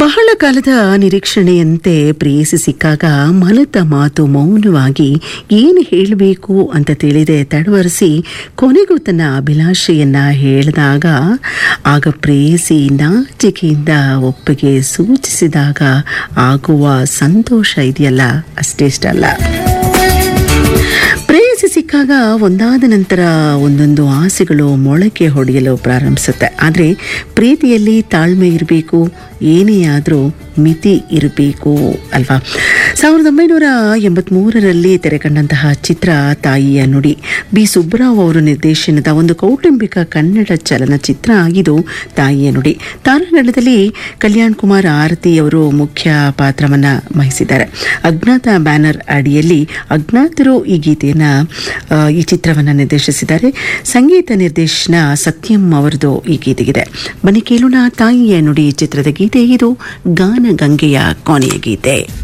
ಬಹಳ ಕಾಲದ ನಿರೀಕ್ಷಣೆಯಂತೆ ಪ್ರೇಯಸಿ ಸಿಕ್ಕಾಗ ಮನದ ಮಾತು ಮೌನವಾಗಿ ಏನು ಹೇಳಬೇಕು ಅಂತ ತಿಳಿದೆ ತಡವರಿಸಿ ಕೊನೆಗೂ ತನ್ನ ಅಭಿಲಾಷೆಯನ್ನ ಹೇಳಿದಾಗ ಆಗ ಪ್ರೇಯಸಿ ನಾಚಿಕೆಯಿಂದ ಒಪ್ಪಿಗೆ ಸೂಚಿಸಿದಾಗ ಆಗುವ ಸಂತೋಷ ಇದೆಯಲ್ಲ ಅಷ್ಟೇಷ್ಟಲ್ಲ ಪ್ರೇಯಸಿ ಸಿಕ್ಕಾಗ ಒಂದಾದ ನಂತರ ಒಂದೊಂದು ಆಸೆಗಳು ಮೊಳಕೆ ಹೊಡೆಯಲು ಪ್ರಾರಂಭಿಸುತ್ತೆ ಆದರೆ ಪ್ರೀತಿಯಲ್ಲಿ ತಾಳ್ಮೆ ಇರಬೇಕು ಏನೇ ಆದರೂ ಮಿತಿ ಇರಬೇಕು ಅಲ್ವಾ ಸಾವಿರದ ಒಂಬೈನೂರ ಎಂಬತ್ಮೂರರಲ್ಲಿ ತೆರೆಕಂಡಂತಹ ಚಿತ್ರ ತಾಯಿಯ ನುಡಿ ಬಿ ಸುಬ್ಬರಾವ್ ಅವರು ನಿರ್ದೇಶನದ ಒಂದು ಕೌಟುಂಬಿಕ ಕನ್ನಡ ಚಲನಚಿತ್ರ ಇದು ತಾಯಿಯ ನುಡಿ ತಾರಾಗಣದಲ್ಲಿ ಕಲ್ಯಾಣ್ ಕುಮಾರ್ ಆರತಿ ಅವರು ಮುಖ್ಯ ಪಾತ್ರವನ್ನು ವಹಿಸಿದ್ದಾರೆ ಅಜ್ಞಾತ ಬ್ಯಾನರ್ ಅಡಿಯಲ್ಲಿ ಅಜ್ಞಾತರು ಈ ಗೀತೆಯನ್ನು ಈ ಚಿತ್ರವನ್ನು ನಿರ್ದೇಶಿಸಿದ್ದಾರೆ ಸಂಗೀತ ನಿರ್ದೇಶನ ಸತ್ಯಂ ಅವರದು ಈ ಗೀತೆಗಿದೆ ಬನ್ನಿ ಕೇಳೋಣ ತಾಯಿಯ ನುಡಿ ಚಿತ್ರದ ಗೀತೆ ಇದು ಗಾನ ಗಂಗೆಯ ಕೊನೆಯ ಗೀತೆ